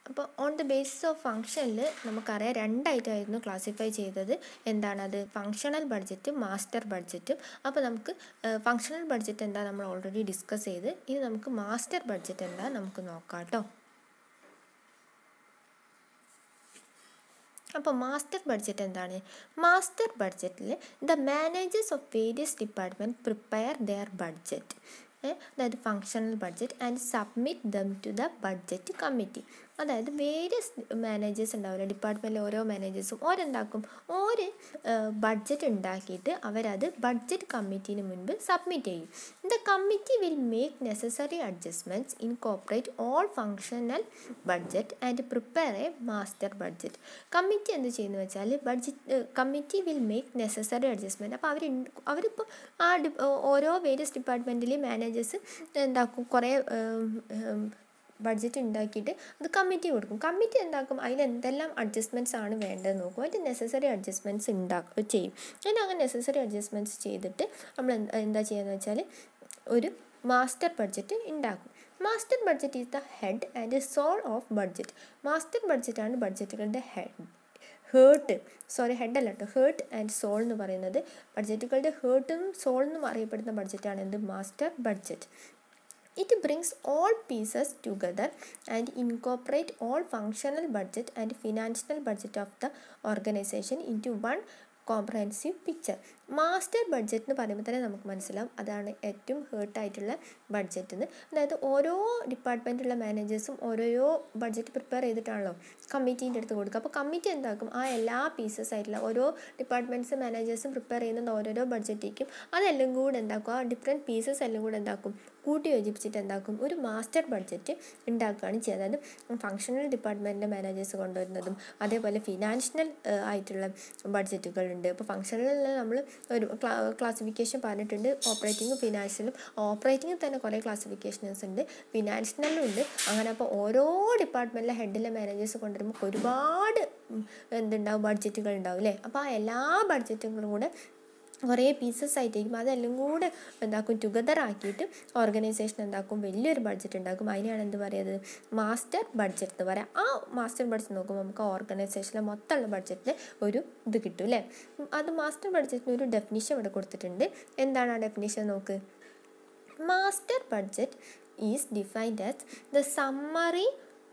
അപ്പോൾ on the basis of ഫങ്ഷനിൽ നമുക്കറിയാം രണ്ടായിട്ടായിരുന്നു ക്ലാസിഫൈ ചെയ്തത് എന്താണത് ഫങ്ഷണൽ ബഡ്ജറ്റും മാസ്റ്റർ ബഡ്ജറ്റും അപ്പോൾ നമുക്ക് ഫങ്ഷണൽ ബഡ്ജറ്റ് എന്താ നമ്മൾ ഓൾറെഡി ഡിസ്കസ് ചെയ്ത് ഇനി നമുക്ക് മാസ്റ്റർ ബഡ്ജറ്റ് എന്താ നമുക്ക് നോക്കാം കേട്ടോ അപ്പോൾ മാസ്റ്റർ ബഡ്ജറ്റ് എന്താണ് മാസ്റ്റർ ബഡ്ജറ്റിൽ the managers of various department prepare their budget അതായത് functional budget and submit them to the budget committee അതായത് വേരിയസ് മാനേജേഴ്സ് ഉണ്ടാവില്ല ഡിപ്പാർട്ട്മെൻറ്റിലെ ഓരോ മാനേജേഴ്സും ഓരെന്താക്കും ഓര് ബഡ്ജറ്റ് ഉണ്ടാക്കിയിട്ട് അവരത് ബഡ്ജറ്റ് കമ്മിറ്റീന് മുൻപ് സബ്മിറ്റ് ചെയ്യും the committee will make necessary adjustments incorporate all functional budget and prepare a master budget committee എന്ത് ചെയ്യുന്നു വെച്ചാൽ budget committee will make necessary adjustment അപ്പോൾ അവർ അവരിപ്പോൾ ആ ഡി ഓരോ വേരിയസ് ഡിപ്പാർട്ട്മെൻറ്റിലെ മാനേജേഴ്സ് എന്താക്കും കുറേ ബഡ്ജറ്റ് ഉണ്ടാക്കിയിട്ട് അത് കമ്മിറ്റി കൊടുക്കും കമ്മിറ്റി എന്താക്കും അതിൽ എന്തെല്ലാം അഡ്ജസ്റ്റ്മെൻറ്റ്സ് ആണ് വേണ്ടത് നോക്കും അതിൻ്റെ നെസസറി അഡ്ജസ്റ്റ്മെൻറ്റ്സ് ഉണ്ടാക്കും ചെയ്യും അതിന് അങ്ങനെ നെസസറി അഡ്ജസ്റ്റ്മെൻറ്റ്സ് ചെയ്തിട്ട് നമ്മൾ എന്താ ചെയ്യുക വെച്ചാൽ ഒരു മാസ്റ്റർ ബഡ്ജറ്റ് ഉണ്ടാക്കും master budget is the head and soul of budget master ബഡ്ജറ്റാണ് ബഡ്ജറ്റുകളുടെ ഹെഡ് ഹേർട്ട് സോറി ഹെഡ് അല്ല കേട്ടോ ഹേർട്ട് ആൻഡ് സോൾ എന്ന് പറയുന്നത് ബഡ്ജറ്റുകളുടെ ഹേർട്ടും സോൾ എന്നും അറിയപ്പെടുന്ന ബഡ്ജറ്റാണ് എന്ത് master budget It brings all pieces together and incorporate all functional budget and financial budget of the organization into one comprehensive picture master budget എന്ന് പറയുമ്പോൾ തന്നെ നമുക്ക് മനസ്സിലാവും അതാണ് ഏറ്റവും ഹേർട്ടായിട്ടുള്ള ബഡ്ജറ്റ് എന്ന് അതായത് ഓരോ ഡിപ്പാർട്ട്മെൻറ്റിലുള്ള മാനേജേഴ്സും ഓരോരോ ബഡ്ജറ്റ് പ്രിപ്പയർ ചെയ്തിട്ടാണല്ലോ കമ്മിറ്റീൻ്റെ അടുത്ത് കൊടുക്കുക അപ്പോൾ കമ്മിറ്റി എന്താക്കും ആ എല്ലാ പീസസ് ആയിട്ടുള്ള ഓരോ ഡിപ്പാർട്ട്മെൻറ്റ്സ് മാനേജേഴ്സും പ്രിപ്പയർ ചെയ്യുന്ന ഓരോരോ ബഡ്ജറ്റേക്കും അതെല്ലാം കൂടെ എന്താക്കും ആ ഡിഫറെൻറ്റ് പീസസ് എല്ലാം കൂടെ എന്താക്കും കൂട്ടി യോജിപ്പിച്ചിട്ട് എന്താക്കും ഒരു മാസ്റ്റർ ബഡ്ജറ്റ് ഉണ്ടാക്കുകയാണ് ചെയ്യുക അതായത് ഫങ്ഷണൽ ഡിപ്പാർട്ട്മെൻറ്റിൻ്റെ മാനേജേഴ്സ് കൊണ്ടുവരുന്നതും അതേപോലെ ഫിനാൻഷ്യൽ ആയിട്ടുള്ള ബഡ്ജറ്റുകളുണ്ട് ഇപ്പോൾ ഫങ്ഷണലിൽ നമ്മൾ ഒരു ക്ലാസിഫിക്കേഷൻ പറഞ്ഞിട്ടുണ്ട് ഓപ്പറേറ്റിംഗും ഫിനാൻഷ്യലും ഓപ്പറേറ്റിംഗിൽ തന്നെ കുറേ ക്ലാസിഫിക്കേഷൻസ് ഉണ്ട് ഫിനാൻഷ്യലും ഉണ്ട് അങ്ങനെ അപ്പോൾ ഓരോ ഡിപ്പാർട്ട്മെൻറ്റിലെ ഹെഡിലെ മാനേജേഴ്സ് കൊണ്ടുവരുമ്പോൾ ഒരുപാട് എന്തുണ്ടാവും ബഡ്ജറ്റുകൾ ഉണ്ടാവും അല്ലേ അപ്പോൾ ആ എല്ലാ ബഡ്ജറ്റുകളും കൂടെ കുറേ പീസസ് ആയിട്ടേക്കും അതെല്ലാം കൂടെ എന്താക്കും ടുഗദർ ആക്കിയിട്ട് ഓർഗനൈസേഷൻ എന്താക്കും വലിയൊരു ബഡ്ജറ്റ് ഉണ്ടാക്കും അതിനെയാണ് എന്ത് പറയുന്നത് മാസ്റ്റർ ബഡ്ജറ്റ് എന്ന് പറയാം ആ മാസ്റ്റർ ബഡ്ജറ്റ് നോക്കുമ്പോൾ നമുക്ക് ഓർഗനൈസേഷനിലെ മൊത്തമുള്ള ബഡ്ജറ്റിന് ഒരു ഇത് കിട്ടും അല്ലേ അത് മാസ്റ്റർ ബഡ്ജറ്റിന് ഒരു ഡെഫിനിഷൻ ഇവിടെ കൊടുത്തിട്ടുണ്ട് എന്താണ് ആ ഡെഫിനിഷൻ നോക്ക് master budget is defined as the summary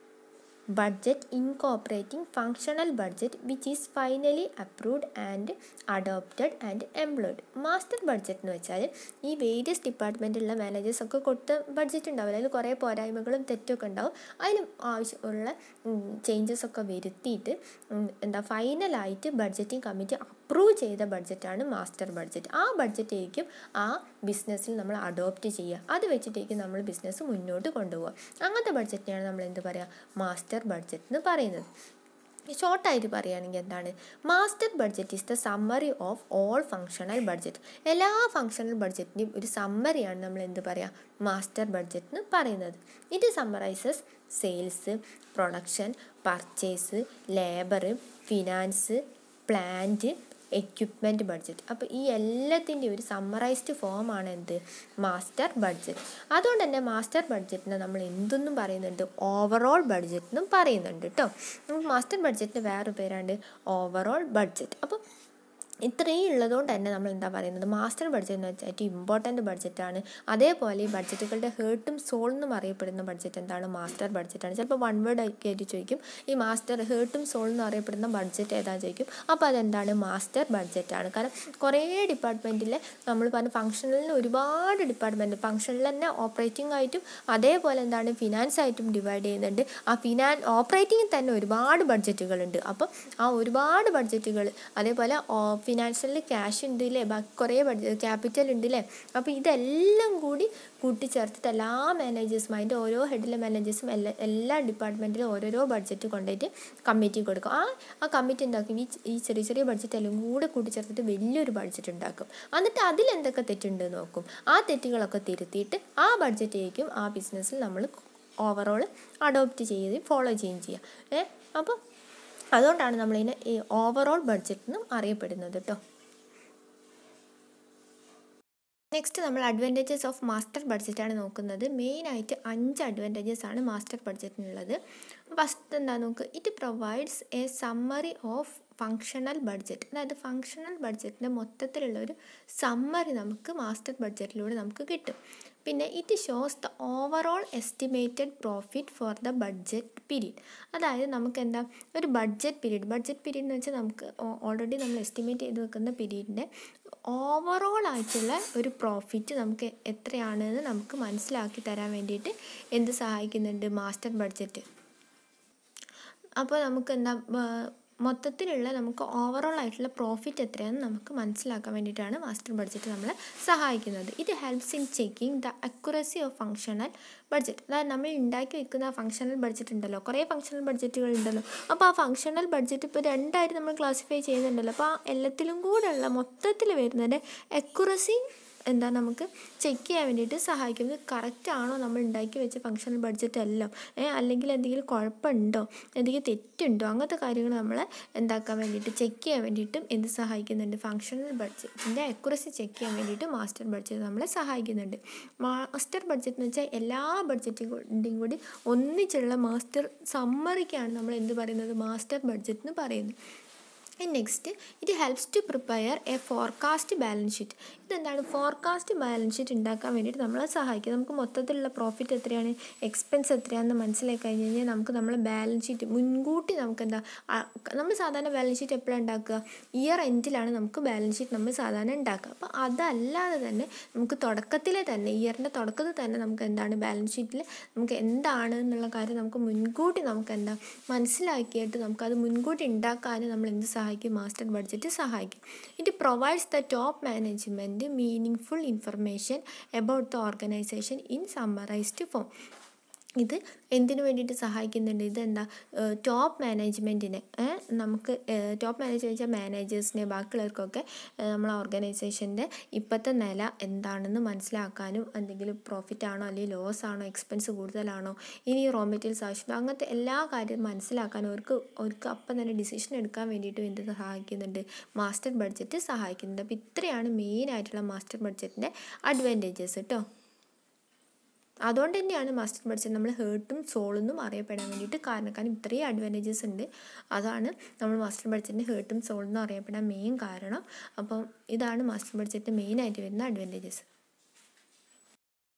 budget incorporating functional budget which is finally approved and adopted and employed master budget എന്ന് വെച്ചാൽ ഈ വേരിയസ് ഡിപ്പാർട്ട്മെൻറ്റിലുള്ള മാനേജേഴ്സ് ഒക്കെ കൊടുത്ത ബഡ്ജറ്റ് ഉണ്ടാവില്ല അതിൽ കുറേ പോരായ്മകളും തെറ്റൊക്കെ ഉണ്ടാവും അതിന് ആവശ്യമുള്ള ചേഞ്ചസ് ഒക്കെ വരുത്തിയിട്ട് എന്താ ഫൈനലായിട്ട് ബഡ്ജറ്റിംഗ് കമ്മിറ്റി അപ്രൂവ് ചെയ്ത ബഡ്ജറ്റാണ് മാസ്റ്റർ ബഡ്ജറ്റ് ആ ബഡ്ജറ്റായിരിക്കും ആ ബിസിനസ്സിൽ നമ്മൾ അഡോപ്റ്റ് ചെയ്യുക അത് വെച്ചിട്ടേക്കും നമ്മൾ ബിസിനസ് മുന്നോട്ട് കൊണ്ടുപോകുക അങ്ങനത്തെ ബഡ്ജറ്റിനെയാണ് നമ്മൾ എന്ത് പറയുക മാസ്റ്റർ ബഡ്ജറ്റ് എന്ന് പറയുന്നത് ഷോർട്ടായിട്ട് പറയുകയാണെങ്കിൽ എന്താണ് master budget is the summary of all functional budget എല്ലാ ഫങ്ഷണൽ ബഡ്ജറ്റിൻ്റെയും ഒരു സമ്മറിയാണ് നമ്മൾ എന്ത് പറയുക മാസ്റ്റർ ബഡ്ജറ്റ് എന്ന് പറയുന്നത് ഇത് summarises sales production purchase labour finance plant equipment budget അപ്പോൾ ഈ എല്ലാത്തിൻ്റെയും ഒരു സമ്മറൈസ്ഡ് ഫോമാണ് എന്ത് മാസ്റ്റർ ബഡ്ജറ്റ് അതുകൊണ്ട് തന്നെ മാസ്റ്റർ ബഡ്ജറ്റിനെ നമ്മൾ എന്തെന്നും പറയുന്നുണ്ട് ഓവറോൾ ബഡ്ജറ്റ് എന്നും പറയുന്നുണ്ട് കേട്ടോ മാസ്റ്റർ ബഡ്ജറ്റിന് വേറെ പേരാണ്ട് ഓവറോൾ ബഡ്ജറ്റ് അപ്പോൾ ഇത്രയും ഉള്ളതുകൊണ്ട് തന്നെ നമ്മൾ എന്താ പറയുന്നത് മാസ്റ്റർ ബഡ്ജറ്റ് എന്ന് വെച്ചാൽ ഏറ്റവും ഇമ്പോർട്ടൻ്റ് ബഡ്ജറ്റാണ് അതേപോലെ ഈ ബഡ്ജറ്റുകളുടെ ഹേർട്ടും സോൾ എന്നും അറിയപ്പെടുന്ന ബഡ്ജറ്റ് എന്താണ് മാസ്റ്റർ ബഡ്ജറ്റാണ് ചിലപ്പോൾ വൺ വേർഡ് ആയിട്ട് ചോദിക്കും ഈ മാസ്റ്റർ ഹേർട്ടും സോൾ എന്ന് അറിയപ്പെടുന്ന ബഡ്ജറ്റ് ഏതാ ചോദിക്കും അപ്പോൾ അതെന്താണ് മാസ്റ്റർ ബഡ്ജറ്റാണ് കാരണം കുറേ ഡിപ്പാർട്ട്മെൻറ്റിലെ നമ്മൾ പറഞ്ഞ ഫങ്ഷണലിന് ഒരുപാട് ഡിപ്പാർട്ട്മെൻറ്റ് ഫങ്ഷനിൽ തന്നെ ഓപ്പറേറ്റിംഗ് ആയിട്ടും അതേപോലെ എന്താണ് ഫിനാൻസ് ആയിട്ടും ഡിവൈഡ് ചെയ്യുന്നുണ്ട് ആ ഫിനാൻ ഓപ്പറേറ്റിംഗിൽ തന്നെ ഒരുപാട് ബഡ്ജറ്റുകളുണ്ട് അപ്പോൾ ആ ഒരുപാട് ബഡ്ജറ്റുകൾ അതേപോലെ ഫിനാൻഷ്യലിൽ ക്യാഷ് ഉണ്ട് അല്ലേ ബാക്കി കുറേ ബഡ്ജറ്റ് ക്യാപിറ്റൽ ഉണ്ട് അല്ലേ അപ്പോൾ ഇതെല്ലാം കൂടി കൂട്ടിച്ചേർത്തിട്ട് എല്ലാ മാനേജേഴ്സും അതിൻ്റെ ഓരോ ഹെഡിലെ മാനേജേഴ്സും എല്ലാ എല്ലാ ഡിപ്പാർട്ട്മെൻറ്റിലും ഓരോരോ ബഡ്ജറ്റ് കൊണ്ടുപോയിട്ട് കമ്മിറ്റി കൊടുക്കും ആ ആ കമ്മിറ്റി ഉണ്ടാക്കും ഈ ഈ ചെറിയ ചെറിയ ബഡ്ജറ്റ് എല്ലാം കൂടെ കൂട്ടിച്ചേർത്തിട്ട് വലിയൊരു ബഡ്ജറ്റ് ഉണ്ടാക്കും എന്നിട്ട് അതിലെന്തൊക്കെ തെറ്റുണ്ട് നോക്കും ആ തെറ്റുകളൊക്കെ തിരുത്തിയിട്ട് ആ ബഡ്ജറ്റായിരിക്കും ആ ബിസിനസ്സിൽ നമ്മൾ ഓവറോൾ അഡോപ്റ്റ് ചെയ്യുകയും ഫോളോ ചെയ്യുകയും ചെയ്യുക ഏ അപ്പോൾ അതുകൊണ്ടാണ് നമ്മളിതിനെ ഈ ഓവറോൾ ബഡ്ജറ്റ് എന്നും അറിയപ്പെടുന്നത് കേട്ടോ നെക്സ്റ്റ് നമ്മൾ അഡ്വാൻറ്റേജസ് ഓഫ് മാസ്റ്റർ ബഡ്ജറ്റാണ് നോക്കുന്നത് മെയിനായിട്ട് അഞ്ച് അഡ്വാൻറ്റേജസ് ആണ് മാസ്റ്റർ ബഡ്ജറ്റിനുള്ളത് ഫസ്റ്റ് എന്താ നോക്ക് it provides a summary of functional budget അതായത് ഫങ്ഷണൽ ബഡ്ജറ്റിൻ്റെ മൊത്തത്തിലുള്ള ഒരു സമ്മറി നമുക്ക് മാസ്റ്റർ ബഡ്ജറ്റിലൂടെ നമുക്ക് കിട്ടും പിന്നെ it shows the overall estimated profit for the budget period അതായത് നമുക്ക് എന്താ ഒരു ബഡ്ജറ്റ് പീരീഡ് ബഡ്ജറ്റ് പീരീഡ് എന്ന് വെച്ചാൽ നമുക്ക് ഓൾറെഡി നമ്മൾ എസ്റ്റിമേറ്റ് ചെയ്ത് വെക്കുന്ന പീരീഡിൻ്റെ ഓവറോൾ ആയിട്ടുള്ള ഒരു പ്രോഫിറ്റ് നമുക്ക് എത്രയാണെന്ന് നമുക്ക് മനസ്സിലാക്കി തരാൻ വേണ്ടിയിട്ട് എന്ത് സഹായിക്കുന്നുണ്ട് മാസ്റ്റർ ബഡ്ജറ്റ് അപ്പോൾ നമുക്ക് എന്താ മൊത്തത്തിലുള്ള നമുക്ക് ഓവറോൾ ആയിട്ടുള്ള പ്രോഫിറ്റ് എത്രയാണെന്ന് നമുക്ക് മനസ്സിലാക്കാൻ വേണ്ടിയിട്ടാണ് മാസ്റ്റർ ബഡ്ജറ്റ് നമ്മളെ സഹായിക്കുന്നത് ഇത് helps in checking the accuracy of functional budget അതായത് നമ്മൾ ഉണ്ടാക്കി വെക്കുന്ന ഫങ്ഷണൽ ബഡ്ജറ്റ് ഉണ്ടല്ലോ കുറേ ഫങ്ഷണൽ ബഡ്ജറ്റുകൾ ഉണ്ടല്ലോ അപ്പോൾ ആ ഫങ്ഷണൽ ബഡ്ജറ്റ് ഇപ്പോൾ രണ്ടായിട്ട് നമ്മൾ ക്ലാസിഫൈ ചെയ്യുന്നുണ്ടല്ലോ അപ്പോൾ ആ എല്ലാത്തിലും കൂടെ ഉള്ള മൊത്തത്തിൽ വരുന്നതിൻ്റെ അക്യുറസി എന്താ നമുക്ക് ചെക്ക് ചെയ്യാൻ വേണ്ടിയിട്ട് സഹായിക്കും ഇത് കറക്റ്റ് ആണോ നമ്മൾ ഉണ്ടാക്കി വെച്ച ഫങ്ഷണൽ ബഡ്ജറ്റ് എല്ലാം അല്ലെങ്കിൽ എന്തെങ്കിലും കുഴപ്പമുണ്ടോ എന്തെങ്കിലും തെറ്റുണ്ടോ അങ്ങനത്തെ കാര്യങ്ങൾ നമ്മൾ എന്താക്കാൻ വേണ്ടിയിട്ട് ചെക്ക് ചെയ്യാൻ വേണ്ടിയിട്ടും എന്ത് സഹായിക്കുന്നുണ്ട് ഫങ്ഷണൽ ബഡ്ജറ്റിൻ്റെ അക്യുറസി ചെക്ക് ചെയ്യാൻ വേണ്ടിയിട്ട് മാസ്റ്റർ ബഡ്ജറ്റ് നമ്മളെ സഹായിക്കുന്നുണ്ട് മാസ്റ്റർ ബഡ്ജറ്റ് എന്ന് വെച്ചാൽ എല്ലാ ബഡ്ജറ്റിൻ്റെയും കൂടി ഒന്നിച്ചുള്ള മാസ്റ്റർ സമ്മറിക്കാണ് നമ്മൾ എന്ത് പറയുന്നത് മാസ്റ്റർ ബഡ്ജറ്റ് എന്ന് പറയുന്നത് next it helps to prepare a forecast balance sheet ഇതെന്താണ് ഫോർകാസ്റ്റ് ബാലൻസ് ഷീറ്റ് ഉണ്ടാക്കാൻ വേണ്ടിയിട്ട് നമ്മളെ സഹായിക്കും നമുക്ക് മൊത്തത്തിലുള്ള പ്രോഫിറ്റ് എത്രയാണ് എക്സ്പെൻസ് എത്രയാണെന്ന് മനസ്സിലാക്കി കഴിഞ്ഞ് കഴിഞ്ഞാൽ നമുക്ക് നമ്മളെ ബാലൻസ് ഷീറ്റ് മുൻകൂട്ടി നമുക്ക് എന്താ നമ്മൾ സാധാരണ ബാലൻസ് ഷീറ്റ് എപ്പോഴാണ് ഉണ്ടാക്കുക ഇയർ എൻഡിലാണ് നമുക്ക് ബാലൻസ് ഷീറ്റ് നമ്മൾ സാധാരണ ഉണ്ടാക്കുക അപ്പോൾ അതല്ലാതെ തന്നെ നമുക്ക് തുടക്കത്തിലെ തന്നെ ഇയറിൻ്റെ തുടക്കത്തിൽ തന്നെ നമുക്ക് എന്താണ് ബാലൻസ് ഷീറ്റിൽ നമുക്ക് എന്താണ് എന്നുള്ള കാര്യം നമുക്ക് മുൻകൂട്ടി നമുക്ക് എന്താ മനസ്സിലാക്കിയിട്ട് നമുക്കത് മുൻകൂട്ടി ഉണ്ടാക്കാൻ നമ്മൾ എന്ത് സഹായിക്കും മാസ്റ്റർ ബഡ്ജറ്റ് സഹായിക്കും it provides the top management meaningful information about the organisation in summarised form ഇത് എന്തിനു വേണ്ടിയിട്ട് സഹായിക്കുന്നുണ്ട് ഇതെന്താ ടോപ്പ് മാനേജ്മെൻറ്റിനെ നമുക്ക് ടോപ്പ് മാനേജ് വെച്ചാൽ മാനേജേഴ്സിനെ ബാക്കിയുള്ളവർക്കൊക്കെ നമ്മളെ ഓർഗനൈസേഷൻ്റെ ഇപ്പോഴത്തെ നില എന്താണെന്ന് മനസ്സിലാക്കാനും എന്തെങ്കിലും പ്രോഫിറ്റ് ആണോ അല്ലെങ്കിൽ ലോസ് ആണോ എക്സ്പെൻസ് കൂടുതലാണോ ഇനി റോ മെറ്റീരിയൽസ് ആവശ്യമുണ്ടോ അങ്ങനത്തെ എല്ലാ കാര്യവും മനസ്സിലാക്കാനും അവർക്ക് അവർക്ക് അപ്പം തന്നെ ഡിസിഷൻ എടുക്കാൻ വേണ്ടിയിട്ടും എന്ത് സഹായിക്കുന്നുണ്ട് മാസ്റ്റർ ബഡ്ജറ്റ് സഹായിക്കുന്നുണ്ട് അപ്പോൾ ഇത്രയാണ് മെയിൻ ആയിട്ടുള്ള മാസ്റ്റർ ബഡ്ജറ്റിൻ്റെ അഡ്വാൻറ്റേജസ് കേട്ടോ അതുകൊണ്ട് തന്നെയാണ് മാസ്റ്റർ ബഡ്ജറ്റ് നമ്മൾ ഹേർട്ടും സോളെന്നും അറിയപ്പെടാൻ വേണ്ടിയിട്ട് കാരണം കാരണം ഇത്രയും അഡ്വാൻറ്റേജസ് ഉണ്ട് അതാണ് നമ്മൾ മാസ്റ്റർ ബഡ്ജറ്റിൻ്റെ ഹേർട്ടും സോളെന്നും അറിയപ്പെടാൻ മെയിൻ കാരണം അപ്പം ഇതാണ് മാസ്റ്റർ ബഡ്ജറ്റ് മെയിനായിട്ട് വരുന്ന അഡ്വാൻറ്റേജസ്